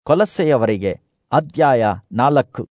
ಕೊಲಸೆಯವರಿಗೆ ಅಧ್ಯಾಯ ನಾಲ್ಕು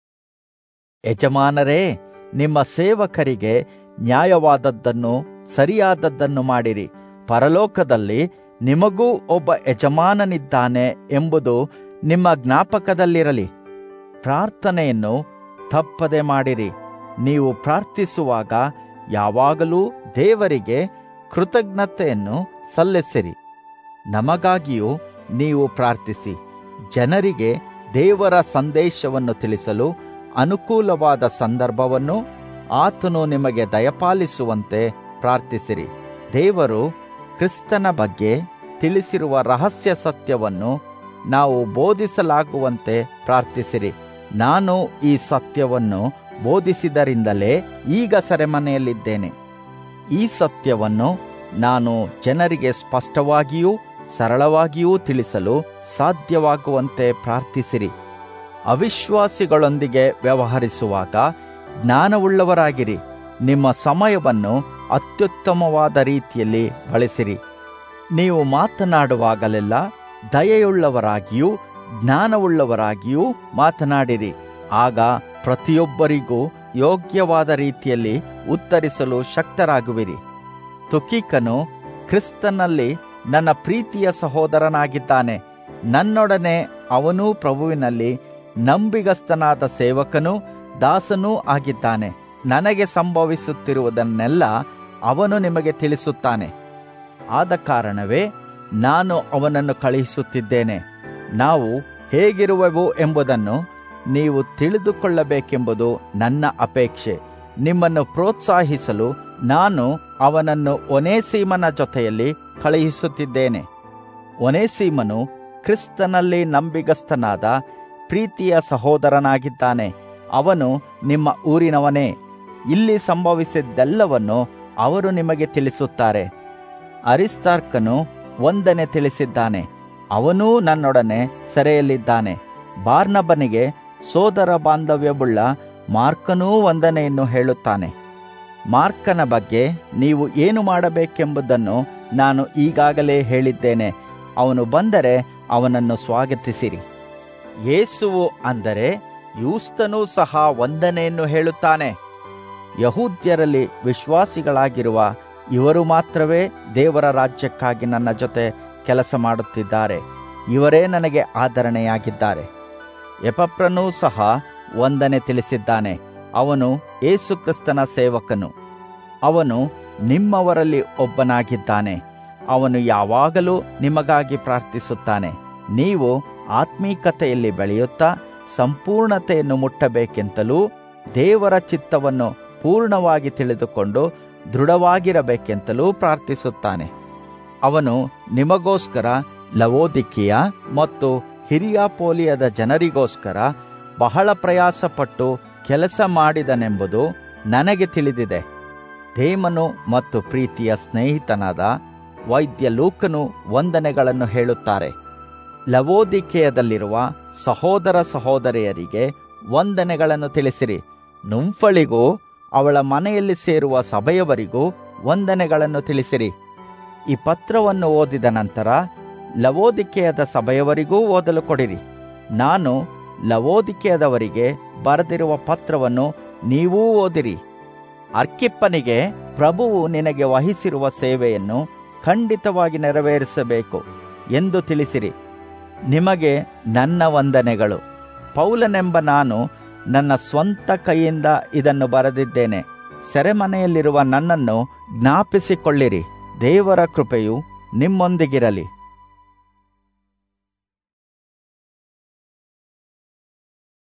ಯಜಮಾನರೇ ನಿಮ್ಮ ಸೇವಕರಿಗೆ ನ್ಯಾಯವಾದದ್ದನ್ನು ಸರಿಯಾದದ್ದನ್ನು ಮಾಡಿರಿ ಪರಲೋಕದಲ್ಲಿ ನಿಮಗೂ ಒಬ್ಬ ಯಜಮಾನನಿದ್ದಾನೆ ಎಂಬುದು ನಿಮ್ಮ ಜ್ಞಾಪಕದಲ್ಲಿರಲಿ ಪ್ರಾರ್ಥನೆಯನ್ನು ತಪ್ಪದೆ ಮಾಡಿರಿ ನೀವು ಪ್ರಾರ್ಥಿಸುವಾಗ ಯಾವಾಗಲೂ ದೇವರಿಗೆ ಕೃತಜ್ಞತೆಯನ್ನು ಸಲ್ಲಿಸಿರಿ ನಮಗಾಗಿಯೂ ನೀವು ಪ್ರಾರ್ಥಿಸಿ ಜನರಿಗೆ ದೇವರ ಸಂದೇಶವನ್ನು ತಿಳಿಸಲು ಅನುಕೂಲವಾದ ಸಂದರ್ಭವನ್ನು ಆತನು ನಿಮಗೆ ದಯಪಾಲಿಸುವಂತೆ ಪ್ರಾರ್ಥಿಸಿರಿ ದೇವರು ಕ್ರಿಸ್ತನ ಬಗ್ಗೆ ತಿಳಿಸಿರುವ ರಹಸ್ಯ ಸತ್ಯವನ್ನು ನಾವು ಬೋಧಿಸಲಾಗುವಂತೆ ಪ್ರಾರ್ಥಿಸಿರಿ ನಾನು ಈ ಸತ್ಯವನ್ನು ಬೋಧಿಸಿದರಿಂದಲೇ ಈಗ ಸೆರೆಮನೆಯಲ್ಲಿದ್ದೇನೆ ಈ ಸತ್ಯವನ್ನು ನಾನು ಜನರಿಗೆ ಸ್ಪಷ್ಟವಾಗಿಯೂ ಸರಳವಾಗಿಯೂ ತಿಳಿಸಲು ಸಾಧ್ಯವಾಗುವಂತೆ ಪ್ರಾರ್ಥಿಸಿರಿ ಅವಿಶ್ವಾಸಿಗಳೊಂದಿಗೆ ವ್ಯವಹರಿಸುವಾಗ ಜ್ಞಾನವುಳ್ಳವರಾಗಿರಿ ನಿಮ್ಮ ಸಮಯವನ್ನು ಅತ್ಯುತ್ತಮವಾದ ರೀತಿಯಲ್ಲಿ ಬಳಸಿರಿ ನೀವು ಮಾತನಾಡುವಾಗಲೆಲ್ಲ ದಯೆಯುಳ್ಳವರಾಗಿಯೂ ಜ್ಞಾನವುಳ್ಳವರಾಗಿಯೂ ಮಾತನಾಡಿರಿ ಆಗ ಪ್ರತಿಯೊಬ್ಬರಿಗೂ ಯೋಗ್ಯವಾದ ರೀತಿಯಲ್ಲಿ ಉತ್ತರಿಸಲು ಶಕ್ತರಾಗುವಿರಿ ತುಕೀಕನು ಕ್ರಿಸ್ತನಲ್ಲಿ ನನ್ನ ಪ್ರೀತಿಯ ಸಹೋದರನಾಗಿದ್ದಾನೆ ನನ್ನೊಡನೆ ಅವನೂ ಪ್ರಭುವಿನಲ್ಲಿ ನಂಬಿಗಸ್ತನಾದ ಸೇವಕನೂ ದಾಸನೂ ಆಗಿದ್ದಾನೆ ನನಗೆ ಸಂಭವಿಸುತ್ತಿರುವುದನ್ನೆಲ್ಲ ಅವನು ನಿಮಗೆ ತಿಳಿಸುತ್ತಾನೆ ಆದ ಕಾರಣವೇ ನಾನು ಅವನನ್ನು ಕಳುಹಿಸುತ್ತಿದ್ದೇನೆ ನಾವು ಹೇಗಿರುವೆವು ಎಂಬುದನ್ನು ನೀವು ತಿಳಿದುಕೊಳ್ಳಬೇಕೆಂಬುದು ನನ್ನ ಅಪೇಕ್ಷೆ ನಿಮ್ಮನ್ನು ಪ್ರೋತ್ಸಾಹಿಸಲು ನಾನು ಅವನನ್ನು ಒನೇಸೀಮನ ಜೊತೆಯಲ್ಲಿ ಕಳುಹಿಸುತ್ತಿದ್ದೇನೆ ಒನೇಸೀಮನು ಕ್ರಿಸ್ತನಲ್ಲಿ ನಂಬಿಗಸ್ತನಾದ ಪ್ರೀತಿಯ ಸಹೋದರನಾಗಿದ್ದಾನೆ ಅವನು ನಿಮ್ಮ ಊರಿನವನೇ ಇಲ್ಲಿ ಸಂಭವಿಸಿದ್ದೆಲ್ಲವನ್ನು ಅವರು ನಿಮಗೆ ತಿಳಿಸುತ್ತಾರೆ ಅರಿಸ್ತಾರ್ಕನು ಒಂದನೆ ತಿಳಿಸಿದ್ದಾನೆ ಅವನೂ ನನ್ನೊಡನೆ ಸೆರೆಯಲ್ಲಿದ್ದಾನೆ ಬಾರ್ನಬನಿಗೆ ಸೋದರ ಬಾಂಧವ್ಯವುಳ್ಳ ಮಾರ್ಕನೂ ವಂದನೆಯನ್ನು ಹೇಳುತ್ತಾನೆ ಮಾರ್ಕನ ಬಗ್ಗೆ ನೀವು ಏನು ಮಾಡಬೇಕೆಂಬುದನ್ನು ನಾನು ಈಗಾಗಲೇ ಹೇಳಿದ್ದೇನೆ ಅವನು ಬಂದರೆ ಅವನನ್ನು ಸ್ವಾಗತಿಸಿರಿ ಯೇಸುವು ಅಂದರೆ ಯೂಸ್ತನೂ ಸಹ ವಂದನೆಯನ್ನು ಹೇಳುತ್ತಾನೆ ಯಹೂದ್ಯರಲ್ಲಿ ವಿಶ್ವಾಸಿಗಳಾಗಿರುವ ಇವರು ಮಾತ್ರವೇ ದೇವರ ರಾಜ್ಯಕ್ಕಾಗಿ ನನ್ನ ಜೊತೆ ಕೆಲಸ ಮಾಡುತ್ತಿದ್ದಾರೆ ಇವರೇ ನನಗೆ ಆದರಣೆಯಾಗಿದ್ದಾರೆ ಎಪಪ್ರನೂ ಸಹ ವಂದನೆ ತಿಳಿಸಿದ್ದಾನೆ ಅವನು ಏಸುಕ್ರಿಸ್ತನ ಸೇವಕನು ಅವನು ನಿಮ್ಮವರಲ್ಲಿ ಒಬ್ಬನಾಗಿದ್ದಾನೆ ಅವನು ಯಾವಾಗಲೂ ನಿಮಗಾಗಿ ಪ್ರಾರ್ಥಿಸುತ್ತಾನೆ ನೀವು ಆತ್ಮೀಕತೆಯಲ್ಲಿ ಬೆಳೆಯುತ್ತಾ ಸಂಪೂರ್ಣತೆಯನ್ನು ಮುಟ್ಟಬೇಕೆಂತಲೂ ದೇವರ ಚಿತ್ತವನ್ನು ಪೂರ್ಣವಾಗಿ ತಿಳಿದುಕೊಂಡು ದೃಢವಾಗಿರಬೇಕೆಂತಲೂ ಪ್ರಾರ್ಥಿಸುತ್ತಾನೆ ಅವನು ನಿಮಗೋಸ್ಕರ ಲವೋದಿಕ್ಕಿಯ ಮತ್ತು ಹಿರಿಯಾಪೋಲಿಯದ ಜನರಿಗೋಸ್ಕರ ಬಹಳ ಪ್ರಯಾಸಪಟ್ಟು ಕೆಲಸ ಮಾಡಿದನೆಂಬುದು ನನಗೆ ತಿಳಿದಿದೆ ದೇಮನು ಮತ್ತು ಪ್ರೀತಿಯ ಸ್ನೇಹಿತನಾದ ವೈದ್ಯ ಲೂಕನು ವಂದನೆಗಳನ್ನು ಹೇಳುತ್ತಾರೆ ಲವೋದಿಕೆಯದಲ್ಲಿರುವ ಸಹೋದರ ಸಹೋದರಿಯರಿಗೆ ವಂದನೆಗಳನ್ನು ತಿಳಿಸಿರಿ ನುಂಫಳಿಗೂ ಅವಳ ಮನೆಯಲ್ಲಿ ಸೇರುವ ಸಭೆಯವರಿಗೂ ವಂದನೆಗಳನ್ನು ತಿಳಿಸಿರಿ ಈ ಪತ್ರವನ್ನು ಓದಿದ ನಂತರ ಲವೋದಿಕೆಯದ ಸಭೆಯವರಿಗೂ ಓದಲು ಕೊಡಿರಿ ನಾನು ಲವೋದಿಕೆಯದವರಿಗೆ ಬರೆದಿರುವ ಪತ್ರವನ್ನು ನೀವೂ ಓದಿರಿ ಅರ್ಕಿಪ್ಪನಿಗೆ ಪ್ರಭುವು ನಿನಗೆ ವಹಿಸಿರುವ ಸೇವೆಯನ್ನು ಖಂಡಿತವಾಗಿ ನೆರವೇರಿಸಬೇಕು ಎಂದು ತಿಳಿಸಿರಿ ನಿಮಗೆ ನನ್ನ ವಂದನೆಗಳು ಪೌಲನೆಂಬ ನಾನು ನನ್ನ ಸ್ವಂತ ಕೈಯಿಂದ ಇದನ್ನು ಬರೆದಿದ್ದೇನೆ ಸೆರೆಮನೆಯಲ್ಲಿರುವ ನನ್ನನ್ನು ಜ್ಞಾಪಿಸಿಕೊಳ್ಳಿರಿ ದೇವರ ಕೃಪೆಯು ನಿಮ್ಮೊಂದಿಗಿರಲಿ